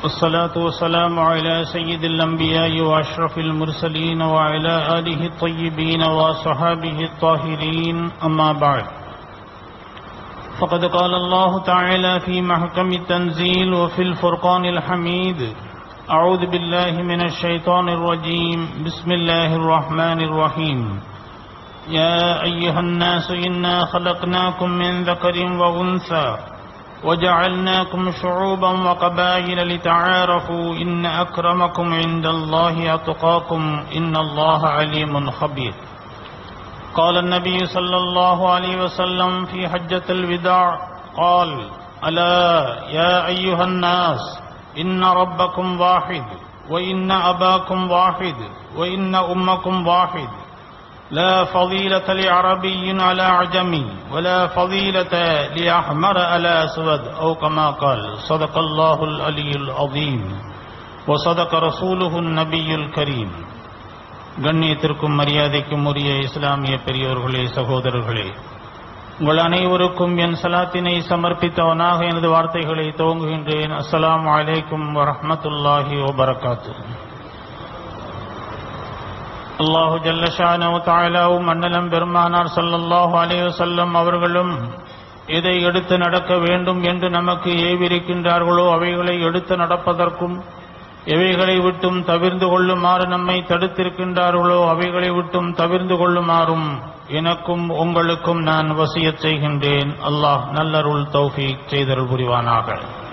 والصلاة والسلام على سيد الأنبياء وأشرف المرسلين وعلى آله الطيبين وصحابه الطاهرين أما بعد فقد قال الله تعالى في محكم التنزيل وفي الفرقان الحميد أعوذ بالله من الشيطان الرجيم بسم الله الرحمن الرحيم يا أيها الناس إنا خلقناكم من ذكر وأنثى وجعلناكم شعوبا وقبائل لتعارفوا إن أكرمكم عند الله أتقاكم إن الله عليم خبير قال النبي صلى الله عليه وسلم في حجة الوداع قال ألا يا أيها الناس إن ربكم واحد وإن أباكم واحد وإن أمكم واحد لا فضيلة لعربي على عجمي ولا فضيلة لأحمر على أسود أو كما قال صدق الله العلي العظيم وصدق رسوله النبي الكريم கண்ணியத்திற்கும் மரியாதைக்கும் உரிய இஸ்லாமிய பெரியோர்களே சகோதரர்களே உங்கள் அனைவருக்கும் என் சலாத்தினை சமர்ப்பித்தவனாக எனது வார்த்தைகளை துவங்குகின்றேன் அஸ்ஸலாமு அலைக்கும் வரஹ்மத்துல்லாஹி வபரகாத்து அல்லாஹு ஜல்லஷானோ தாயலாவும் அண்ணலம் பெருமானார் ஸல்லல்லாஹு அலைஹி வஸல்லம் அவர்களும் எதை எடுத்து நடக்க வேண்டும் என்று நமக்கு ஏவிருக்கின்றார்களோ அவைகளை எடுத்து நடப்பதற்கும் எவைகளை விட்டும் தவிர்ந்து கொள்ளுமாறு நம்மை தடுத்திருக்கின்றார்களோ அவைகளை விட்டும் தவிர்ந்து கொள்ளுமாறும் எனக்கும் உங்களுக்கும் நான் வசியச் செய்கின்றேன் அல்லாஹ் நல்லருள் தௌஃபீக் செய்தருள் புரிவானாக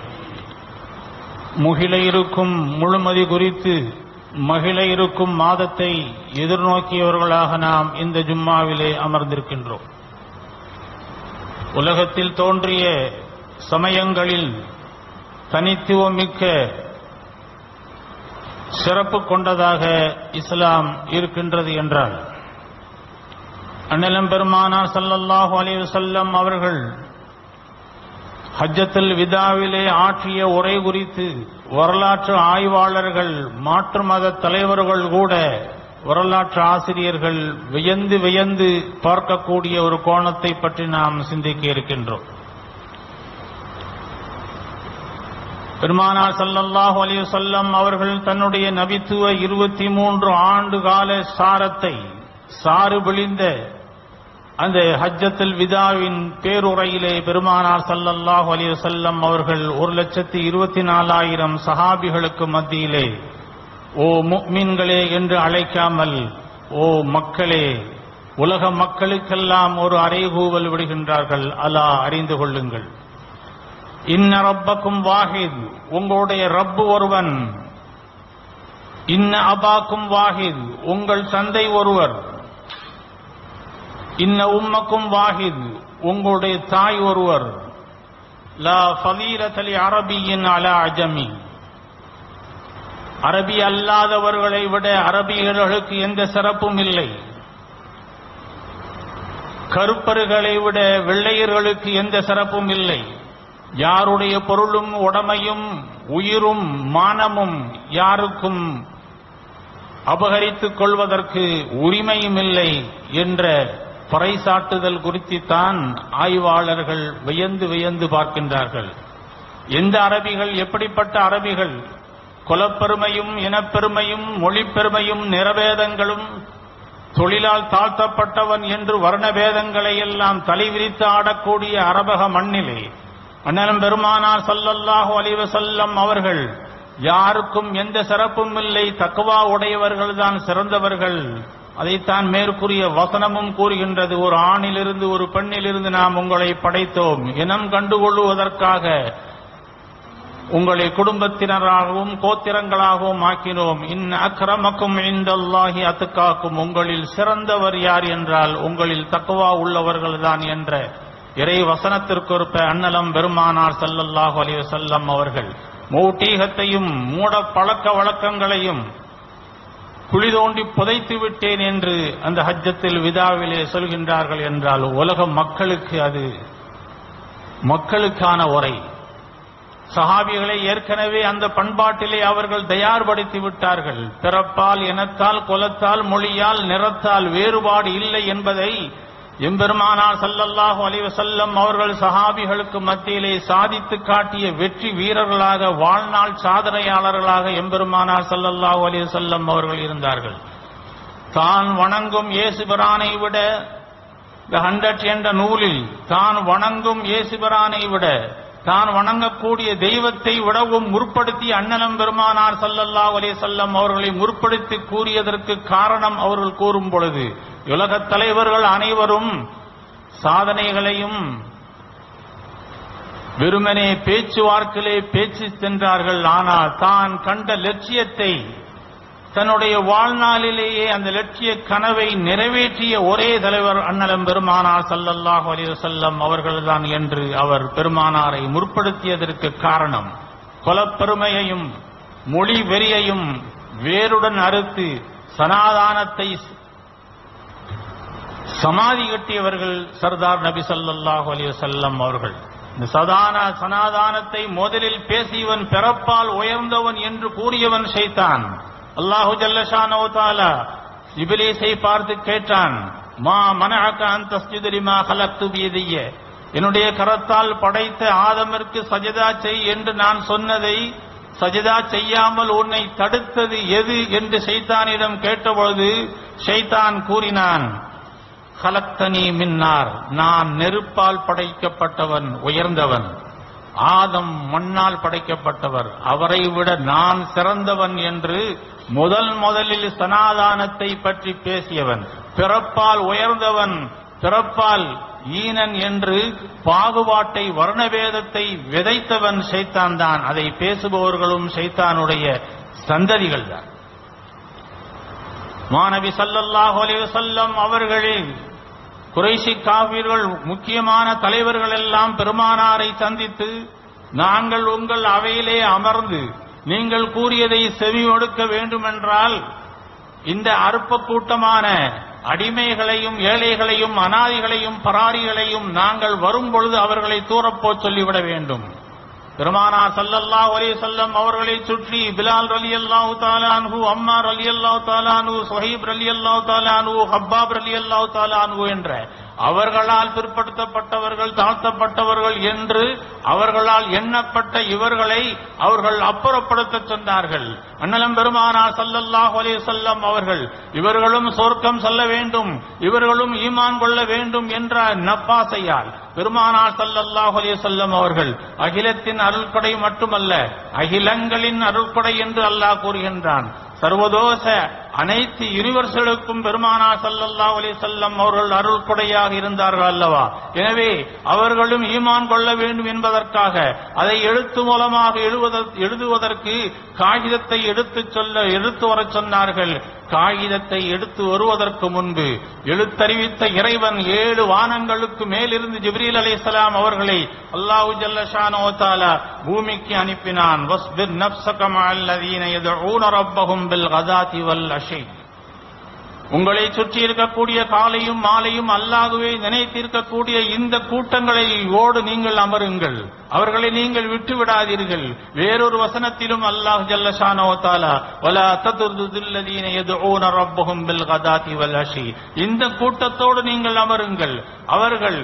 முகில இருக்கும் முழுமதி குறித்து மகிழ இருக்கும் மாதத்தை எதிர்நோக்கியவர்களாக நாம் இந்த ஜும்மாவிலே அமர்ந்திருக்கின்றோம் உலகத்தில் தோன்றிய சமயங்களில் தனித்துவமிக்க சிறப்பு கொண்டதாக இஸ்லாம் இருக்கின்றது என்றால் அண்ணலம் பெருமானார் சல்லல்லாஹு அலைஹி வஸல்லம் அவர்கள் ஹஜ்ஜத்துல் விதாவிலே ஆற்றிய உரை குறித்து வரலாற்று ஆய்வாளர்கள் மாற்று மத தலைவர்கள் கூட வரலாற்று ஆசிரியர்கள் வியந்து வியந்து பார்க்கக்கூடிய ஒரு கோணத்தை பற்றி நாம் சிந்திக்க இருக்கின்றோம் பெருமானார் சல்லல்லாஹு அலைஹி வஸல்லம் அவர்கள் தன்னுடைய நபித்துவ இருபத்தி மூன்று ஆண்டு கால சாரத்தை சாறு விழிந்த அந்த ஹஜ்ஜத்துல் விதாவின் பேருரையிலே பெருமானார் சல்லல்லாஹு அலைஹி வஸல்லம் அவர்கள் ஒரு லட்சத்தி இருபத்தி நாலாயிரம் சஹாபிகளுக்கு மத்தியிலே ஓ முக்மின்களே என்று அழைக்காமல் ஓ மக்களே உலக மக்களுக்கெல்லாம் ஒரு அறைகூவல் விடுகின்றார்கள் அலா அறிந்து கொள்ளுங்கள் இன்ன ரப்பக்கும் வாஹித் உங்களுடைய ரப்பு ஒருவன் இன்ன அபாக்கும் வாஹித் உங்கள் தந்தை ஒருவர் இன்ன உம்மக்கும் வாஹித் உங்களுடைய தாய் ஒருவர் லா ஃபலீலத்தலி அரபியின் அலா அஜமி அரபி அல்லாதவர்களை விட அரபியர்களுக்கு எந்த சிறப்பும் இல்லை கருப்பர்களை விட வெள்ளையர்களுக்கு எந்த சிறப்பும் இல்லை யாருடைய பொருளும் உடமையும் உயிரும் மானமும் யாருக்கும் அபகரித்துக் கொள்வதற்கு உரிமையும் இல்லை என்ற பறைசாட்டுதல் குறித்துத்தான் ஆய்வாளர்கள் வியந்து வியந்து பார்க்கின்றார்கள் எந்த அரபிகள் எப்படிப்பட்ட அரபிகள் குலப்பெருமையும் இனப்பெருமையும் மொழிப்பெருமையும் நிறவேதங்களும் தொழிலால் தாழ்த்தப்பட்டவன் என்று வர்ணபேதங்களை எல்லாம் தலைவிரித்து ஆடக்கூடிய அரபக மண்ணிலே அண்ணலம் பெருமானார் சல்லல்லாஹு அலிவசல்லம் அவர்கள் யாருக்கும் எந்த சிறப்பும் இல்லை தக்குவா உடையவர்கள் தான் சிறந்தவர்கள் அதைத்தான் மேற்கூறிய வசனமும் கூறுகின்றது ஒரு ஆணிலிருந்து ஒரு பெண்ணிலிருந்து நாம் உங்களை படைத்தோம் இனம் கண்டுகொள்ளுவதற்காக உங்களை குடும்பத்தினராகவும் கோத்திரங்களாகவும் ஆக்கினோம் இன் அக்கிரமக்கும் இந்தல்லாஹி அத்துக்காக்கும் உங்களில் சிறந்தவர் யார் என்றால் உங்களில் தக்குவா உள்ளவர்கள் தான் என்ற இறை வசனத்திற்கொருப்ப அன்னலம் பெருமானார் சல்லல்லாஹு அலைஹி வஸல்லம் அவர்கள் மூட்டீகத்தையும் மூட பழக்க வழக்கங்களையும் குழி தோண்டி புதைத்து விட்டேன் என்று அந்த ஹஜ்ஜத்தில் விதாவிலே சொல்கின்றார்கள் என்றால் உலக மக்களுக்கு அது மக்களுக்கான உரை சஹாபிகளை ஏற்கனவே அந்த பண்பாட்டிலே அவர்கள் தயார்படுத்தி விட்டார்கள் பிறப்பால் இனத்தால் குலத்தால் மொழியால் நிறத்தால் வேறுபாடு இல்லை என்பதை எம்பெருமானார் ஸல்லல்லாஹு அலைஹி வஸல்லம் அவர்கள் சஹாபிகளுக்கு மத்தியிலே சாதித்து காட்டிய வெற்றி வீரர்களாக வாழ்நாள் சாதனையாளர்களாக எம்பெருமானார் ஸல்லல்லாஹு அலைஹி வஸல்லம் அவர்கள் இருந்தார்கள் தான் வணங்கும் இயேசுபிரானை விட த ஹண்ட்ரட் என்ற நூலில் தான் வணங்கும் இயேசுபிரானை விட தான் வணங்கக்கூடிய தெய்வத்தை விடவும் முற்படுத்தி அண்ணலம் பெருமானார் ஸல்லல்லாஹு அலைஹி வஸல்லம் அவர்களை முற்படுத்தி கூறியதற்கு காரணம் அவர்கள் கூறும் பொழுது உலகத் தலைவர்கள் அனைவரும் சாதனைகளையும் வெறுமனே பேச்சுவார்க்கிலே பேச்சு சென்றார்கள் ஆனால் தான் கண்ட லட்சியத்தை தன்னுடைய வாழ்நாளிலேயே அந்த லட்சிய கனவை நிறைவேற்றிய ஒரே தலைவர் அண்ணலம் பெருமானார் ஸல்லல்லாஹு அலைஹி வஸல்லம் அவர்கள்தான் என்று அவர் பெருமானாரை முற்படுத்தியதற்கு காரணம் கொலப்பெருமையையும் மொழி வெறியையும் வேருடன் அறுத்து சனாதானத்தை சமாதி கட்டியவர்கள் சர்தார் நபி ஸல்லல்லாஹு அலைஹி வஸல்லம் அவர்கள் இந்த சதான சனாதானத்தை முதலில் பேசியவன் பிறப்பால் உயர்ந்தவன் என்று கூறியவன் ஷைத்தான் அல்லாஹு ஜல்லஷானோ தாலா இபிலீஸை பார்த்து கேட்டான் மா மனஅக அன் தஸ்ஜுத லிமா கலக்து பியதிய என்னுடைய கரத்தால் படைத்த ஆதமிற்கு சஜதா செய் என்று நான் சொன்னதை சஜதா செய்யாமல் உன்னை தடுத்தது எது என்று ஷைத்தானிடம் கேட்டபொழுது ஷைத்தான் கூறினான் கலக்தனி மின்னார் நான் நெருப்பால் படைக்கப்பட்டவன் உயர்ந்தவன் ஆதம் மண்ணால் படைக்கப்பட்டவர் அவரை விட நான் சிறந்தவன் என்று முதல் முதலில் சனாதானத்தை பற்றி பேசியவன் பிறப்பால் உயர்ந்தவன் பிறப்பால் ஈனன் என்று பாகுபாட்டை வர்ணவேதத்தை விதைத்தவன் ஷைத்தான் தான் அதை பேசுபவர்களும் ஷைத்தானுடைய சந்ததிகள் தான் மாணவி சல்லல்லாஹு அலைஹி வஸல்லம் அவர்களின் குறைசி காவிர்கள் முக்கியமான தலைவர்கள் எல்லாம் பெருமானாரை சந்தித்து நாங்கள் உங்கள் அவையிலே அமர்ந்து நீங்கள் கூறியதை செவி ஒடுக்க வேண்டுமென்றால் இந்த அற்ப கூட்டமான அடிமைகளையும் ஏழைகளையும் அனாதிகளையும் பராரிகளையும் நாங்கள் வரும் பொழுது அவர்களை தூரப்போச் சொல்லிவிட வேண்டும் பெருமானார் ஸல்லல்லாஹு அலைஹி வஸல்லம் அவர்களை சுற்றி பிலால் ரலியல்லாஹு தஆலா அன்ஹு அம்மார் ரலியல்லாஹு தஆலா அன்ஹு சுஹைப் ரலியல்லாஹு தஆலா அன்ஹு ஹப்பாப் ரலியல்லாஹு தஆலா அன்ஹு என்ற அவர்களால் பிற்படுத்தப்பட்டவர்கள் தாழ்த்தப்பட்டவர்கள் என்று அவர்களால் எண்ணப்பட்ட இவர்களை அவர்கள் அப்புறப்படுத்த சொன்னார்கள் அண்ணலம் பெருமானார் ஸல்லல்லாஹு அலைஹி வஸல்லம் அவர்கள் இவர்களும் சொர்க்கம் செல்ல வேண்டும் இவர்களும் ஈமான் கொள்ள வேண்டும் என்ற நப்பாசையால் பெருமானார் ஸல்லல்லாஹு அலைஹி வஸல்லம் அவர்கள் அகிலத்தின் அருள்படை மட்டுமல்ல அகிலங்களின் அருள்படை என்று அல்லாஹ் கூறுகின்றான் சர்வதோஷ அனைத்து யூனிவர்சலுக்கும் பெருமானார் ஸல்லல்லாஹு அலைஹி வஸல்லம் அவர்கள் அருள்கொடையாக இருந்தார்கள் அல்லவா எனவே அவர்களும் ஈமான் கொள்ள வேண்டும் என்பதற்காக அதை எழுத்து மூலமாக எழுவத- எழுதுவதற்கு காகிதத்தை எடுத்துச் சொல்ல எடுத்து வரச் சொன்னார்கள் காகிதத்தை எடுத்து வருவதற்கு முன்பு எழுத்தறிவித்த இறைவன் ஏழு வானங்களுக்கு மேலிருந்து ஜிப்ரீல் அலைஹிஸ்ஸலாம் அவர்களை அல்லாஹு ஜல்ல ஷானோ தஆலா பூமிக்கு அனுப்பினான் வஸ்பிர் நஃப்ஸக மஅல்லதீன யதுஊன ரப்பஹும் பில் கதாதி வல் அஷி உங்களை சுற்றி இருக்கக்கூடிய காலையும் மாலையும் அல்லாகவே நினைத்திருக்கக்கூடிய இந்த கூட்டங்களை ஓடு நீங்கள் அமருங்கள் அவர்களை நீங்கள் விட்டு விடாதீர்கள் வேறொரு வசனத்திலும் அல்லாஹ் ஜல்லஷானோ தாலா வலா ததுர்துல்லதீன யதுஊன ரப்பஹும் பில் கதாதி வல் அஷி இந்த கூட்டத்தோடு நீங்கள் அமருங்கள் அவர்கள்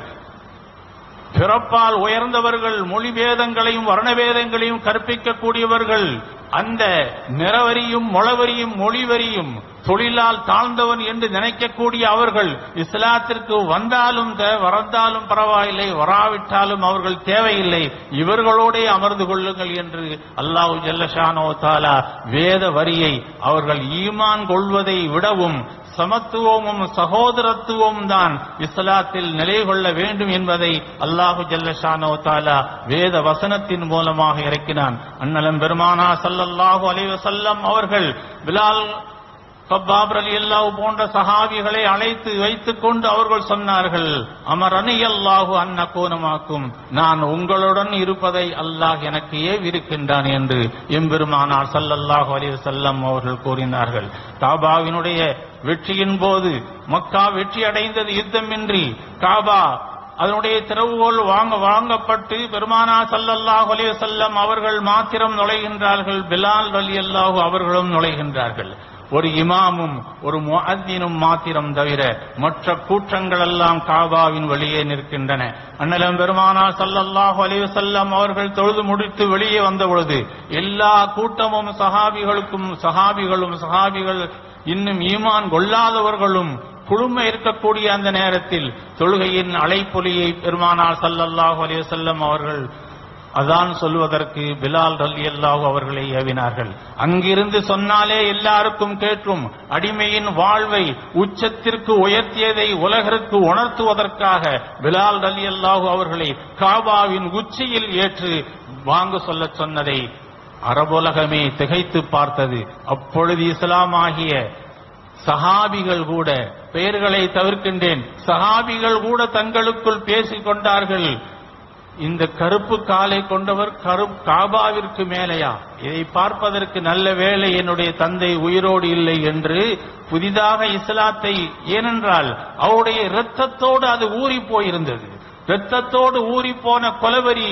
பிறப்பால் உயர்ந்தவர்கள் மொழி வேதங்களையும் வர்ணவேதங்களையும் கற்பிக்கக்கூடியவர்கள் அந்த நிறவரியும் மொளவரியும் மொழிவரியும் தொழிலால் தாழ்ந்தவன் என்று நினைக்கக்கூடிய அவர்கள் இஸ்லாத்திற்கு வந்தாலும் தே- வரந்தாலும் பரவாயில்லை வராவிட்டாலும் அவர்கள் தேவையில்லை இவர்களோடே அமர்ந்து கொள்ளுங்கள் என்று அல்லாஹ் ஜல்லஷானோ தாலா வேத வரியை அவர்கள் ஈமான் கொள்வதை விடவும் சமத்துவமும் சகோதரத்துவமும் தான் இஸ்லாத்தில் நிலை கொள்ள வேண்டும் என்பதை அல்லாஹு ஜல்லஷானோ தாலா வேத வசனத்தின் மூலமாக இறக்கினான் அண்ணலம் பெருமானா ஸல்லல்லாஹு அலைஹி வஸல்லம் அவர்கள் பிலால் கப்பாப் ரலியல்லாஹு போன்ற சஹாபிகளை அழைத்து வைத்துக் கொண்டு அவர்கள் சொன்னார்கள் அமர் அல்லாஹு அன்ன கோனமாக்கும் நான் உங்களுடன் இருப்பதை அல்லாஹ் எனக்கு ஏவிருக்கின்றான் என்று எம்பெருமானார் ஸல்லல்லாஹு அலைஹி வஸல்லம் அவர்கள் கூறினார்கள் காபாவினுடைய வெற்றியின் போது மக்கா வெற்றி அடைந்தது யுத்தமின்றி காபா அதனுடைய திறவுகோல் வாங்க வாங்கப்பட்டு பெருமானா ஸல்லல்லாஹு அலைஹி வஸல்லம் அவர்கள் மாத்திரம் நுழைகின்றார்கள் பிலால் ரலியல்லாஹு அவர்களும் நுழைகின்றார்கள் ஒரு இமாமும் ஒரு முஅத்தினும் மாத்திரம் தவிர மற்ற கூற்றங்கள் எல்லாம் காபாவின் வெளியே நிற்கின்றன அண்ணலம் பெருமானார் ஸல்லல்லாஹு அலைஹி வஸல்லம் அவர்கள் தொழுது முடித்து வெளியே வந்த பொழுது எல்லா கூட்டமும் சஹாபிகளுக்கும் சஹாபிகளும் சஹாபிகள் இன்னும் ஈமான் கொள்ளாதவர்களும் குழுமை இருக்கக்கூடிய அந்த நேரத்தில் தொழுகையின் அலைப்பொலியை பெருமானார் ஸல்லல்லாஹு அலைஹி வஸல்லம் அவர்கள் அதான் சொல்வதற்கு பிலால் ரலியல்லாஹு அவர்களை ஏவினார்கள் அங்கிருந்து சொன்னாலே எல்லாருக்கும் கேட்கும் அடிமையின் வாழ்வை உச்சத்திற்கு உயர்த்தியதை உலகிற்கு உணர்த்துவதற்காக பிலால் ரலியல்லாஹு அவர்களை காபாவின் உச்சியில் ஏற்று வாங்க சொல்லச் சொன்னதை அரபுலகமே திகைத்து பார்த்தது அப்பொழுது இஸ்லாமாகிய சஹாபிகள் கூட பெயர்களை தவிர்க்கின்றேன் சஹாபிகள் கூட தங்களுக்குள் பேசிக் கொண்டார்கள் இந்த கருப்பு காலை கொண்டவர் கருப் காபாவிற்கு மேலையா இதை பார்ப்பதற்கு நல்ல வேளை என்னுடைய தந்தை உயிரோடு இல்லை என்று புதிதாக இஸ்லாத்தை ஏனென்றால் அவருடைய இரத்தத்தோடு அது ஊறி போயிருந்தது இரத்தத்தோடு ஊறி போன கொலவரி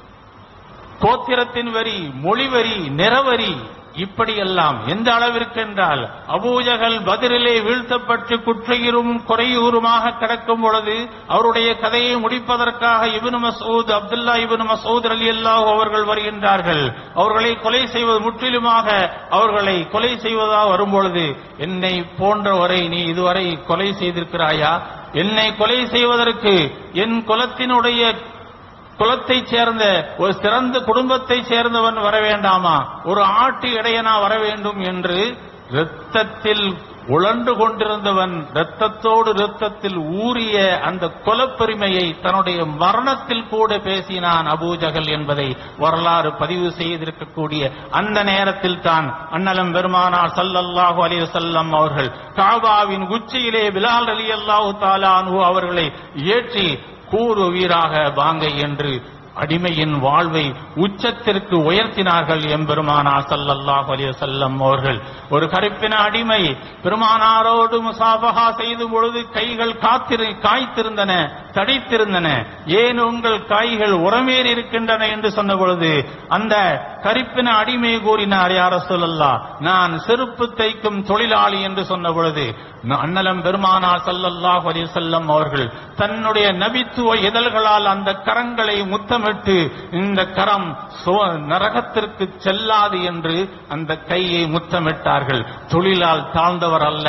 கோத்திரத்தின் வரி மொழிவரி நிறவரி இப்படியெல்லாம் எந்த அளவிற்கு என்றால் அபூஜகல் பதிரிலே வீழ்த்தப்பட்டு குற்றையூரும் குறையூருமாக கிடக்கும் பொழுது அவருடைய கதையை முடிப்பதற்காக இப்னு மசூத் அப்துல்லா இப்னு மசூத் அலி அல்லாஹ் அவர்கள் வருகின்றார்கள் அவர்களை கொலை செய்வது முற்றிலுமாக அவர்களை கொலை செய்வதாக வரும்பொழுது என்னை போன்றவரை நீ இதுவரை கொலை செய்திருக்கிறாயா என்னை கொலை செய்வதற்கு என் குலத்தினுடைய குலத்தைச் சேர்ந்த ஒரு சிறந்த குடும்பத்தைச் சேர்ந்தவன் வர வேண்டாமா ஒரு ஆட்டு இடையனா வர வேண்டும் என்று இரத்தத்தில் உழண்டு கொண்டிருந்தவன் இரத்தத்தோடு இரத்தத்தில் ஊறிய அந்த கொலப்பெருமையை தன்னுடைய மரணத்தில் கூட பேசினான் அபூஜகல் என்பதை வரலாறு பதிவு செய்திருக்கக்கூடிய அந்த நேரத்தில் தான் அண்ணலம் பெருமானார் ஸல்லல்லாஹு அலைஹி வஸல்லம் அவர்கள் காபாவின் உச்சியிலே பிலால் ரலியல்லாஹு தஆலா அன்ஹு அவர்களை ஏற்றி கூறு வீராக வாங்க என்று அடிமையின் வாழ்வை உச்சத்திற்கு உயர்த்தினார்கள் எம்பெருமானார் ஸல்லல்லாஹு அலைஹி வஸல்லம் அவர்கள் ஒரு கருப்பின அடிமை பெருமானாரோடு முசாபஹா செய்து பொழுது கைகள் காத்திரு காய்த்திருந்தன தடித்திருந்தன ஏன் உங்கள் காய்கள் உரமேறி இருக்கின்றன என்று சொன்ன பொழுது அந்த கருப்பின அடிமை கூறினார் யார சொல்லல்லா நான் செருப்பு தைக்கும் தொழிலாளி என்று சொன்ன பொழுது அண்ணலம் பெருமானார் ஸல்லல்லாஹு அலைஹி வஸல்லம் அவர்கள் தன்னுடைய நபித்துவ இதழ்களால் அந்த கரங்களை முத்தமிட்டு இந்த கரம் சோ- நரகத்திற்கு செல்லாது என்று அந்த கையை முத்தமிட்டார்கள் தொழிலால் தாழ்ந்தவர் அல்ல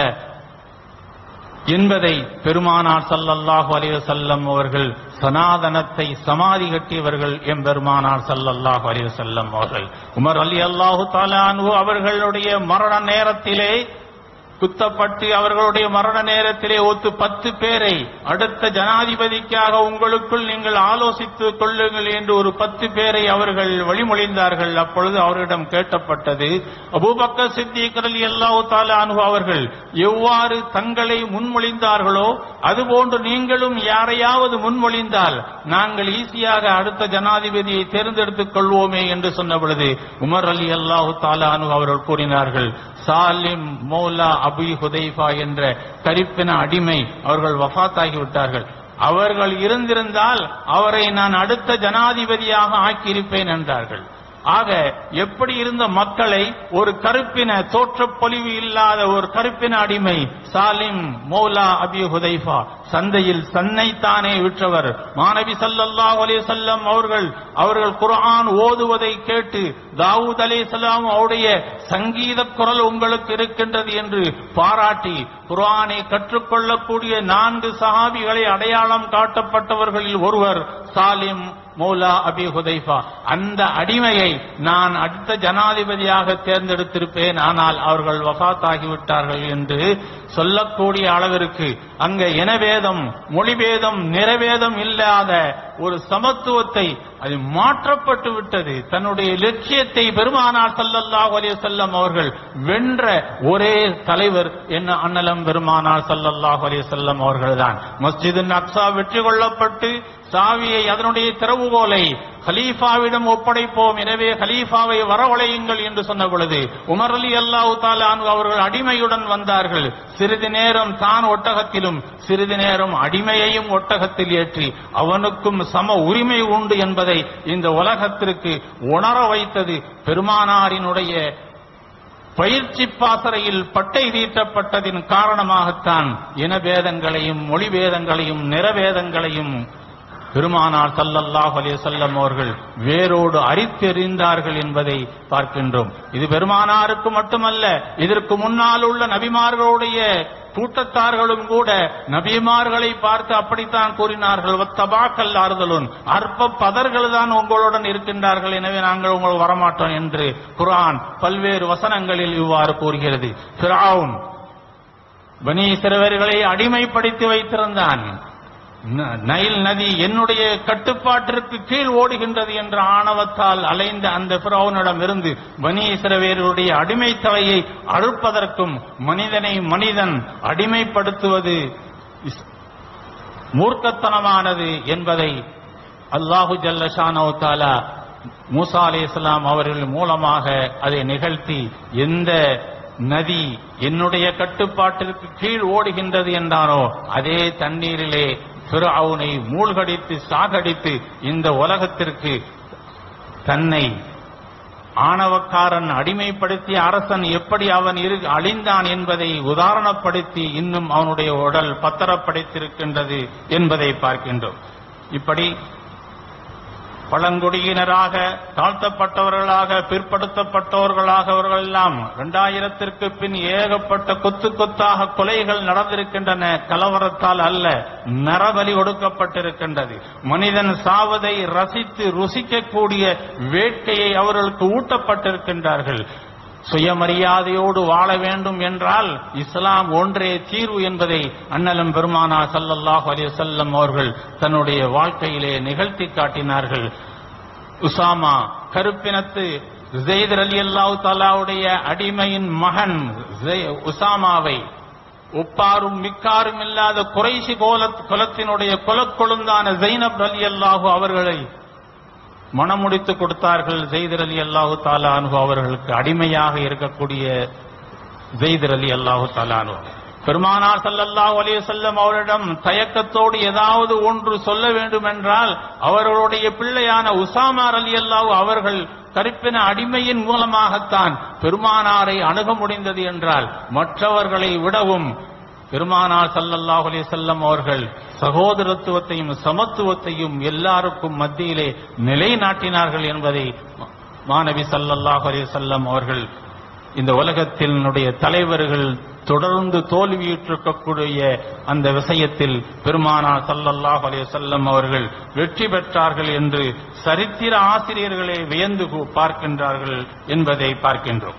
என்பதை பெருமானார் ஸல்லல்லாஹு அலைஹி வஸல்லம் அவர்கள் சனாதனத்தை சமாதி கட்டியவர்கள் எம்பெருமானார் ஸல்லல்லாஹு அலைஹி வஸல்லம் அவர்கள் உமர் அலி அல்லாஹு தஆலா அன்ஹு அவர்களுடைய மரண நேரத்திலே குத்தப்பட்டு அவர்களுடைய மரண நேரத்திலே ஒத்து பத்து பேரை அடுத்த ஜனாதிபதிக்காக உங்களுக்குள் நீங்கள் ஆலோசித்துக் கொள்ளுங்கள் என்று ஒரு பத்து பேரை அவர்கள் வழிமொழிந்தார்கள் அப்பொழுது அவரிடம் கேட்டப்பட்டது அபூபக்கர் சித்திக் ரலியல்லாஹு தஆலா அன்ஹு அவர்கள் எவ்வாறு தங்களை முன்மொழிந்தார்களோ அதுபோன்று நீங்களும் யாரையாவது முன்மொழிந்தால் நாங்கள் ஈஸியாக அடுத்த ஜனாதிபதியை தேர்ந்தெடுத்துக் கொள்வோமே என்று சொன்ன பொழுது உமர் அலி அல்லாஹு தாலா அன்ஹு அவர்கள் கூறினார்கள் சாலிம் மௌலா அபி ஹுதைஃபா என்ற கரிப்பின அடிமை அவர்கள் வஃபாத்தாகிவிட்டார்கள் அவர்கள் இருந்திருந்தால் அவரை நான் அடுத்த ஜனாதிபதியாக ஆக்கியிருப்பேன் என்றார்கள் ஆக எப்படி இருந்த மக்களை ஒரு கருப்பின தோற்றப்பொலிவு இல்லாத ஒரு கருப்பின அடிமை சாலிம் மௌலா அபி ஹுதைஃபா சந்தையில் சன்னைத்தானே விற்றவர் மாணவி ஸல்லல்லாஹு அலைஹி வஸல்லம் அவர்கள் அவர்கள் குர்ஆன் ஓதுவதை கேட்டு தாவூத் அலைஹிஸ்ஸலாம் அவருடைய சங்கீத குரல் உங்களுக்கு இருக்கின்றது என்று பாராட்டி குர்ஆனை கற்றுக்கொள்ளக்கூடிய நான்கு சஹாபிகளை அடையாளம் காட்டப்பட்டவர்களில் ஒருவர் சாலிம் மௌலா அபி ஹுதைஃபா அந்த அடிமையை நான் அடுத்த ஜனாதிபதியாக தேர்ந்தெடுத்திருப்பேன் ஆனால் அவர்கள் வஃபாத்தாகிவிட்டார்கள் என்று சொல்லக்கூடிய அளவிற்கு அங்க இனவேதம் மொழிபேதம் நிறவேதம் இல்லாத ஒரு சமத்துவத்தை அது மாற்றப்பட்டு விட்டது தன்னுடைய லட்சியத்தை பெருமானார் ஸல்லல்லாஹு அலைஹி வஸல்லம் அவர்கள் வென்ற ஒரே தலைவர் என்ன அண்ணலம் பெருமானார் ஸல்லல்லாஹு அலைஹி வஸல்லம் அவர்கள்தான் மஸ்ஜிது அக்ஸா வெற்றி கொள்ளப்பட்டு சாவியை அதனுடைய திறவுகோலை ஹலீஃபாவிடம் ஒப்படைப்போம் எனவே ஹலீஃபாவை வரவழையுங்கள் என்று சொன்ன பொழுது உமர் அலி அல்லாஹு தாலான் அவர்கள் அடிமையுடன் வந்தார்கள் சிறிது நேரம் தான் ஒட்டகத்திலும் சிறிது நேரம் அடிமையையும் ஒட்டகத்தில் ஏற்றி அவனுக்கும் சம உரிமை உண்டு என்பதை இந்த உலகத்திற்கு உணர வைத்தது பெருமானாரினுடைய பயிற்சி பாசறையில் பட்டை தீட்டப்பட்டதின் காரணமாகத்தான் இனபேதங்களையும் மொழிபேதங்களையும் நிறபேதங்களையும் பெருமானார் சல்லல்லாஹு அலைஹி வஸல்லம் அவர்கள் வேரோடு அரித்தெறிந்தார்கள் என்பதை பார்க்கின்றோம் இது பெருமானாருக்கு மட்டுமல்ல இதற்கு முன்னால் உள்ள நபிமார்களுடைய கூட்டத்தார்களும் கூட நபிமார்களை பார்த்து அப்படித்தான் கூறினார்கள் தபாக்கல் ஆறுதலும் அற்ப பதர்கள் தான் உங்களுடன் இருக்கின்றார்கள் எனவே நாங்கள் உங்கள் வரமாட்டோம் என்று குர்ஆன் பல்வேறு வசனங்களில் இவ்வாறு கூறுகிறது ஃபிரௌன் பனி சிறுவர்களை அடிமைப்படுத்தி வைத்திருந்தான் ந- நைல் நதி என்னுடைய கட்டுப்பாட்டிற்கு கீழ் ஓடுகின்றது என்ற ஆணவத்தால் அலைந்த அந்த பிறவனிடமிருந்து பனி இஸ்ரவேலருடைய அடிமைத்தலையை அறுப்பதற்கும் மனிதனை மனிதன் அடிமைப்படுத்துவது இஸ்- மூர்க்கத்தனமானது என்பதை அல்லாஹு ஜல்லஷானோ தாலா மூசா அலி இஸ்லாம் அவர்கள் மூலமாக அதை நிகழ்த்தி எந்த நதி என்னுடைய கட்டுப்பாட்டிற்கு கீழ் ஓடுகின்றது என்றானோ அதே தண்ணீரிலே ஃபிரௌனை மூழ்கடித்து சாகடித்து இந்த உலகத்திற்கு தன்னை ஆணவக்காரன் அடிமைப்படுத்திய அரசன் எப்படி அவன் இரு அழிந்தான் என்பதை உதாரணப்படுத்தி இன்னும் அவனுடைய உடல் பத்திரப்படுத்தியிருக்கின்றது என்பதை பார்க்கின்றோம் இப்படி பழங்குடியினராக தாழ்த்தப்பட்டவர்களாக பிற்படுத்தப்பட்டவர்களாக அவர்கள் எல்லாம் இரண்டாயிரத்திற்கு பின் ஏகப்பட்ட கொத்து கொத்தாக கொலைகள் நடந்திருக்கின்றன கலவரத்தால் அல்ல நரபலி ஒடுக்கப்பட்டிருக்கின்றது மனிதன் சாவதை ரசித்து ருசிக்கக்கூடிய வேட்கையை அவர்களுக்கு ஊட்டப்பட்டிருக்கின்றார்கள் சுயமரியாதையோடு வாழ வேண்டும் என்றால் இஸ்லாம் ஒன்றே தீர்வு என்பதை அண்ணலும் பெருமானா ஸல்லல்லாஹு அலைஹி வஸல்லம் அவர்கள் தன்னுடைய வாழ்க்கையிலே நிகழ்த்தி காட்டினார்கள் உசாமா கருப்பினத்து ஜெயித் அலி அல்லாஹு தாலாவுடைய அடிமையின் மகன் ஜெய்- உசாமாவை ஒப்பாரும் மிக்காரும் இல்லாத குறைசி கோல குலத்தினுடைய குலக்கொழுந்தான ஜெய்னப் அலி அல்லாஹு அவர்களை மணமுடித்து கொடுத்தார்கள் ஜெய்தர் அலி அல்லாஹு தாலா அனுகு அவர்களுக்கு அடிமையாக இருக்கக்கூடிய ஜெய்தர் அலி அல்லாஹு தாலா அனுகு பெருமானார் ஸல்லல்லாஹு அலைஹி வஸல்லம் அவரிடம் தயக்கத்தோடு ஏதாவது ஒன்று சொல்ல வேண்டும் என்றால் அவர்களுடைய பிள்ளையான உசாமார் அலி அல்லாஹு அவர்கள் கருப்பின அடிமையின் மூலமாகத்தான் பெருமானாரை அணுக முடிந்தது என்றால் மற்றவர்களை விடவும் பெருமானார் ஸல்லல்லாஹு அலைஹி வஸல்லம் அவர்கள் சகோதரத்துவத்தையும் சமத்துவத்தையும் எல்லாருக்கும் மத்தியிலே நிலைநாட்டினார்கள் என்பதை மாணவி ஸல்லல்லாஹு அலைஹி வஸல்லம் அவர்கள் இந்த உலகத்தினுடைய தலைவர்கள் தொடர்ந்து தோல்வியுற்றிருக்கக்கூடிய அந்த விஷயத்தில் பெருமானார் ஸல்லல்லாஹு அலைஹி வஸல்லம் அவர்கள் வெற்றி பெற்றார்கள் என்று சரித்திர ஆசிரியர்களே வியந்து கு- பார்க்கின்றார்கள் என்பதை பார்க்கின்றோம்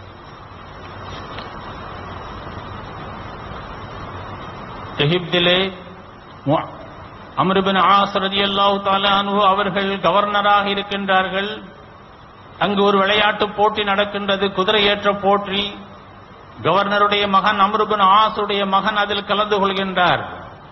எகிப்திலே மு- அம்ருபின் ஆஸ் ரலியல்லாஹு தஆலா அன்ஹு அவர்கள் கவர்னராக இருக்கின்றார்கள் அங்கு ஒரு விளையாட்டு போட்டி நடக்கின்றது குதிரை ஏற்ற போட்டி கவர்னருடைய மகன் அம்ருபின் ஆசுடைய மகன் அதில் கலந்து கொள்கின்றார்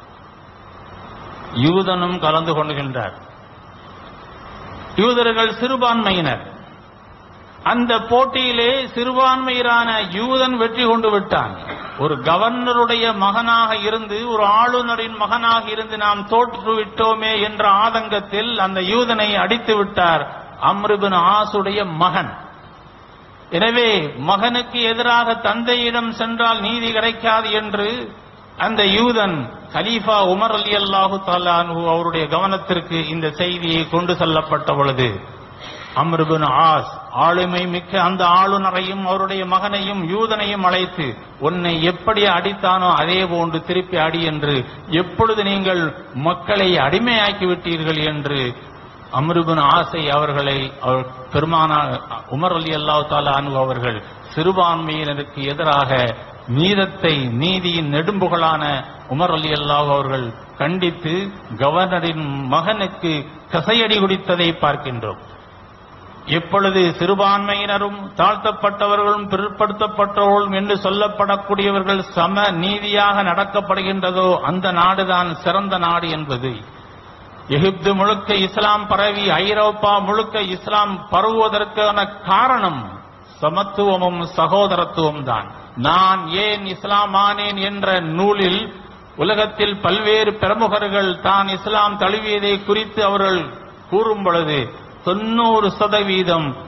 யூதனும் கலந்து கொள்கின்றார் யூதர்கள் சிறுபான்மையினர் அந்த போட்டியிலே சிறுபான்மையரான யூதன் வெற்றி கொண்டு விட்டான் ஒரு கவர்னருடைய மகனாக இருந்து ஒரு ஆளுநரின் மகனாக இருந்து நாம் தோற்று விட்டோமே என்ற ஆதங்கத்தில் அந்த யூதனை அடித்து விட்டார் அம்ருபின் ஆசுடைய மகன் எனவே மகனுக்கு எதிராக தந்தையிடம் சென்றால் நீதி கிடைக்காது என்று அந்த யூதன் கலீஃபா உமர் அலி அல்லாஹு தாலானு அவருடைய கவனத்திற்கு இந்த செய்தியை கொண்டு செல்லப்பட்ட பொழுது அம்ருபின் ஆஸ் ஆளுமை மிக்க அந்த ஆளுநரையும் அவருடைய மகனையும் யூதனையும் அழைத்து உன்னை எப்படி அடித்தானோ அதே போன்று திருப்பி அடி என்று எப்பொழுது நீங்கள் மக்களை அடிமையாக்கி விட்டீர்கள் என்று அம்ருபின் ஆசை அவர்களை அவர் பெருமானா உமர் அலி அல்லாஹ் தாலா அனு அவர்கள் சிறுபான்மையினருக்கு எதிராக நீதத்தை நீதியின் நெடும்புகளான உமர் அலி அல்லாஹ் அவர்கள் கண்டித்து கவர்னரின் மகனுக்கு கசையடி குடித்ததை பார்க்கின்றோம் எப்பொழுது சிறுபான்மையினரும் தாழ்த்தப்பட்டவர்களும் பிற்படுத்தப்பட்டவர்களும் என்று சொல்லப்படக்கூடியவர்கள் சம நீதியாக நடக்கப்படுகின்றதோ அந்த நாடுதான் சிறந்த நாடு என்பது எகிப்து முழுக்க இஸ்லாம் பரவி ஐரோப்பா முழுக்க இஸ்லாம் பரவுவதற்கான காரணம் சமத்துவமும் சகோதரத்துவம் தான் நான் ஏன் இஸ்லாம் ஆனேன் என்ற நூலில் உலகத்தில் பல்வேறு பிரமுகர்கள் தான் இஸ்லாம் தழுவியதை குறித்து அவர்கள் கூறும் பொழுது தொண்ணூறு சதவீதம்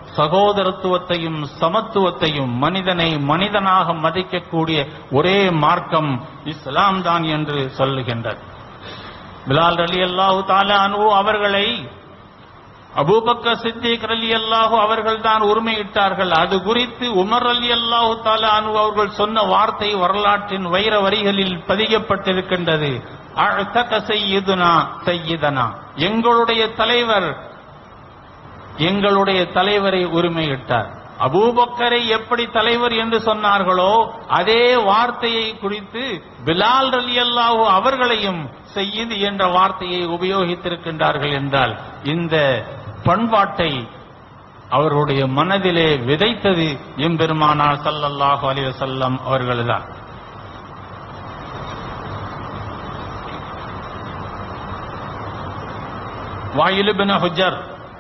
சகோதரத்துவத்தையும் சமத்துவத்தையும் மனிதனை மனிதனாக மதிக்கக்கூடிய ஒரே மார்க்கம் இஸ்லாம் தான் என்று சொல்லுகின்றது பிலால் அலி அல்லாஹு தாலா அனு அவர்களை அபூபக்கர் சித்திக் அலி அல்லாஹு அவர்கள் தான் உரிமையிட்டார்கள் அது குறித்து உமர் அலி அல்லாஹு தாலா அனு அவர்கள் சொன்ன வார்த்தை வரலாற்றின் வைர வரிகளில் பதியப்பட்டிருக்கின்றது அழ்தக செய்யுதுனா செய்யுதனா எங்களுடைய தலைவர் எங்களுடைய தலைவரை உரிமையிட்டார் அபூபக்கரை எப்படி தலைவர் என்று சொன்னார்களோ அதே வார்த்தையை குறித்து பிலால் அலி அல்லாஹு அவர்களையும் செய்யுது என்ற வார்த்தையை உபயோகித்திருக்கின்றார்கள் என்றால் இந்த பண்பாட்டை அவர்களுடைய மனதிலே விதைத்தது எம்பெருமானார் ஸல்லல்லாஹு அலைஹி வஸல்லம் அவர்கள்தான் வாயிலுபின ஹுஜர்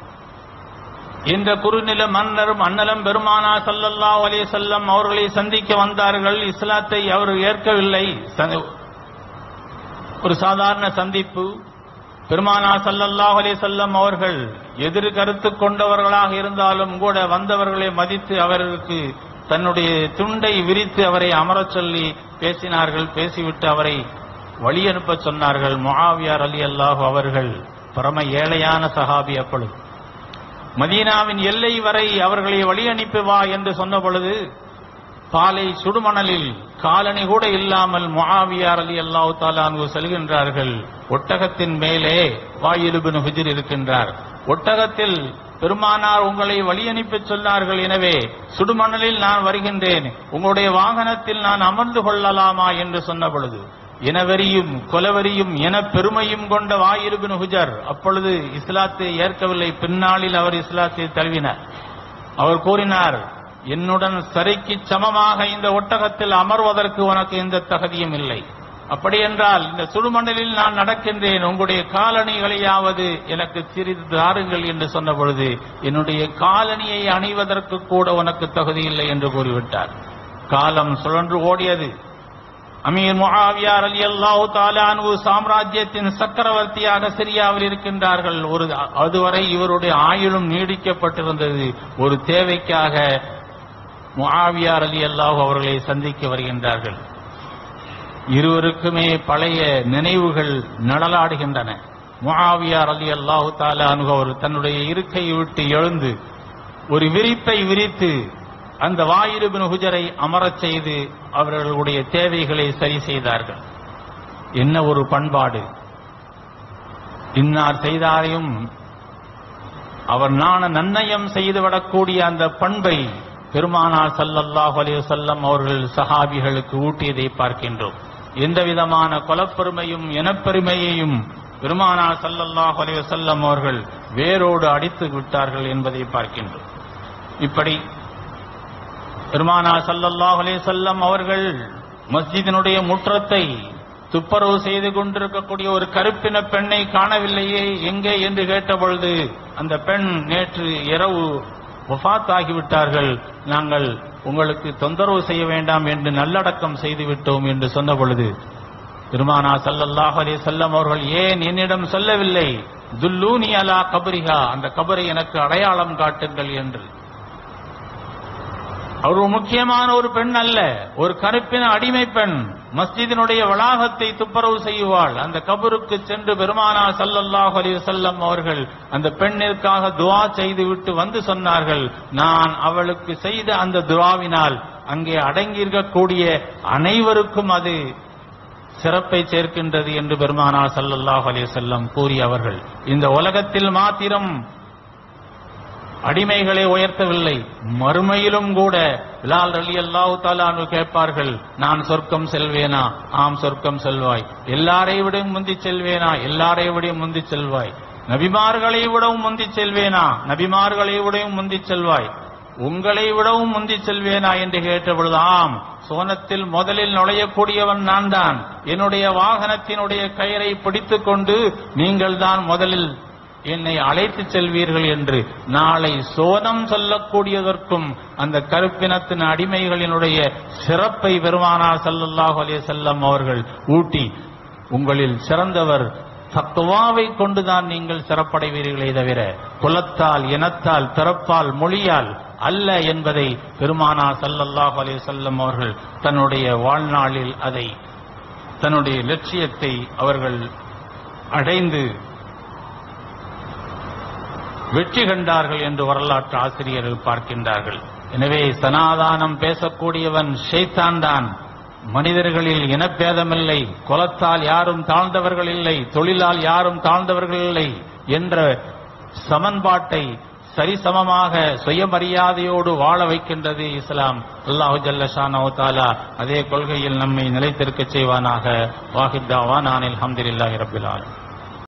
இந்த குறுநில மன்னரும் அண்ணலம் பெருமானா ஸல்லல்லாஹு அலைஹி வஸல்லம் அவர்களை சந்திக்க வந்தார்கள் இஸ்லாத்தை அவர் ஏற்கவில்லை ச- ஒரு சாதாரண சந்திப்பு பெருமானா ஸல்லல்லாஹு அலைஹி வஸல்லம் அவர்கள் எதிர் கருத்து கொண்டவர்களாக இருந்தாலும் கூட வந்தவர்களை மதித்து அவர்களுக்கு தன்னுடைய துண்டை விரித்து அவரை அமரச் சொல்லி பேசினார்கள் பேசிவிட்டு அவரை வழி அனுப்ப சொன்னார்கள் முஆவியார் அலி அல்லாஹு அவர்கள் பரம ஏழையான சஹாபி அப்பொழுது மதீனாவின் எல்லை வரை அவர்களை வழி அனுப்பி வா என்று சொன்ன பொழுது பாலை சுடுமணலில் காலணி கூட இல்லாமல் முஆவியார் அலி அல்லாஹு தாலானு செல்கின்றார்கள் ஒட்டகத்தின் மேலே வாயிலுபின் ஹுஜிர் இருக்கின்றார் ஒட்டகத்தில் பெருமானார் உங்களை வழி அனுப்பச் சொன்னார்கள் எனவே சுடுமணலில் நான் வருகின்றேன் உங்களுடைய வாகனத்தில் நான் அமர்ந்து கொள்ளலாமா என்று சொன்ன பொழுது இனவெறியும் கொலவெறியும் என பெருமையும் கொண்ட வாயிலுபின் ஹுஜர் அப்பொழுது இஸ்லாத்தை ஏற்கவில்லை பின்னாளில் அவர் இஸ்லாத்தை தழுவினார் அவர் கூறினார் என்னுடன் சரிக்கு சமமாக இந்த ஒட்டகத்தில் அமர்வதற்கு உனக்கு எந்த தகுதியும் இல்லை அப்படி என்றால் இந்த சுடுமண்டலில் நான் நடக்கின்றேன் உங்களுடைய காலணிகளையாவது எனக்கு சிறிது தாருங்கள் என்று சொன்ன பொழுது என்னுடைய காலணியை அணிவதற்கு கூட உனக்கு தகுதி இல்லை என்று கூறிவிட்டார் காலம் சுழன்று ஓடியது அமீர் முஆவியார் அலி அல்லாஹு தாலானு சாம்ராஜ்யத்தின் சக்கரவர்த்தியாக சிரியாவில் இருக்கின்றார்கள் ஒரு அதுவரை இவருடைய ஆயுளும் நீடிக்கப்பட்டிருந்தது ஒரு தேவைக்காக முஆவியார் அலி அல்லாஹு அவர்களை சந்திக்க வருகின்றார்கள் இருவருக்குமே பழைய நினைவுகள் நடலாடுகின்றன முஆவியார் அலி அல்லாஹு தாலானு அவர் தன்னுடைய இருக்கையை விட்டு எழுந்து ஒரு விரிப்பை விரித்து அந்த வாயிலுபின் ஹுஜரை அமரச் செய்து அவர்களுடைய தேவைகளை சரி செய்தார்கள் என்ன ஒரு பண்பாடு இன்னார் செய்தாரையும் அவர் நாண நன்னயம் செய்துவிடக்கூடிய அந்த பண்பை பெருமானார் ஸல்லல்லாஹு அலைஹி வஸல்லம் அவர்கள் சஹாபிகளுக்கு ஊட்டியதை பார்க்கின்றோம் எந்த விதமான கொலப்பெருமையும் இனப்பெருமையையும் பெருமானார் ஸல்லல்லாஹு அலைஹி வஸல்லம் அவர்கள் வேரோடு அடித்து விட்டார்கள் என்பதை பார்க்கின்றோம் இப்படி பெருமானா ஸல்லல்லாஹு அலைஹி வஸல்லம் அவர்கள் மஸ்ஜிதினுடைய முற்றத்தை துப்புரவு செய்து கொண்டிருக்கக்கூடிய ஒரு கருப்பின பெண்ணை காணவில்லையே எங்கே என்று கேட்டபொழுது அந்த பெண் நேற்று இரவு வஃபாத் ஆகிவிட்டார்கள் நாங்கள் உங்களுக்கு தொந்தரவு செய்ய வேண்டாம் என்று நல்லடக்கம் செய்து விட்டோம் என்று சொன்ன பொழுது பெருமானா ஸல்லல்லாஹு அலைஹி வஸல்லம் அவர்கள் ஏன் என்னிடம் சொல்லவில்லை துல்லூனி அலா கபரிஹா அந்த கபரை எனக்கு அடையாளம் காட்டுங்கள் என்று அவர் ஒரு முக்கியமான ஒரு பெண் அல்ல ஒரு கருப்பின அடிமை பெண் மஸ்ஜிதினுடைய வளாகத்தை துப்புரவு செய்வாள் அந்த கபருக்கு சென்று பெருமானா ஸல்லல்லாஹு அலைஹி வஸல்லம் அவர்கள் அந்த பெண்ணிற்காக துஆ செய்துவிட்டு வந்து சொன்னார்கள் நான் அவளுக்கு செய்த அந்த துஆவினால் அங்கே அடங்கியிருக்கக்கூடிய அனைவருக்கும் அது சிறப்பை சேர்க்கின்றது என்று பெருமானா ஸல்லல்லாஹு அலைஹி வஸல்லம் கூறியவர்கள் இந்த உலகத்தில் மாத்திரம் அடிமைகளை உயர்த்தவில்லை மறுமையிலும் கூட பிலால் அலி அல்லாஹு தாலானு கேட்பார்கள் நான் சொர்க்கம் செல்வேனா ஆம் சொர்க்கம் செல்வாய் எல்லாரை விடவும் முந்தி செல்வேனா எல்லாரை விடவும் முந்தி செல்வாய் நபிமார்களை விடவும் முந்தி செல்வேனா நபிமார்களை விடவும் முந்தி செல்வாய் உங்களை விடவும் முந்தி செல்வேனா என்று கேட்டபொழுது ஆம் சோனத்தில் முதலில் நுழையக்கூடியவன் நான் தான் என்னுடைய வாகனத்தினுடைய கயிறை பிடித்துக் கொண்டு நீங்கள் தான் முதலில் என்னை அழைத்துச் செல்வீர்கள் என்று நாளை சோனம் சொல்லக்கூடியதற்கும் அந்த கருப்பினத்தின் அடிமைகளினுடைய சிறப்பை பெருமானார் ஸல்லல்லாஹு அலைஹி வஸல்லம் அவர்கள் ஊட்டி உங்களில் சிறந்தவர் தத்துவாவை கொண்டுதான் நீங்கள் சிறப்படைவீர்களே தவிர குலத்தால் இனத்தால் பிறப்பால் மொழியால் அல்ல என்பதை பெருமானா ஸல்லல்லாஹு அலைஹி வஸல்லம் அவர்கள் தன்னுடைய வாழ்நாளில் அதை தன்னுடைய லட்சியத்தை அவர்கள் அடைந்து வெற்றி கண்டார்கள் என்று வரலாற்று ஆசிரியர்கள் பார்க்கின்றார்கள் எனவே சனாதானம் பேசக்கூடியவன் ஷைத்தான் தான் மனிதர்களில் இனப்பேதமில்லை குலத்தால் யாரும் தாழ்ந்தவர்கள் இல்லை தொழிலால் யாரும் தாழ்ந்தவர்கள் இல்லை என்ற சமன்பாட்டை சரிசமமாக சுயமரியாதையோடு வாழ வைக்கின்றது இஸ்லாம் அல்லாஹு ஜல்லஷானோ தாலா அதே கொள்கையில் நம்மை நிலைத்திருக்கச் செய்வானாக வாஹித்தாவா நான் அல்ஹம்துலில்லாஹி ரப்பில் ஆலமீன்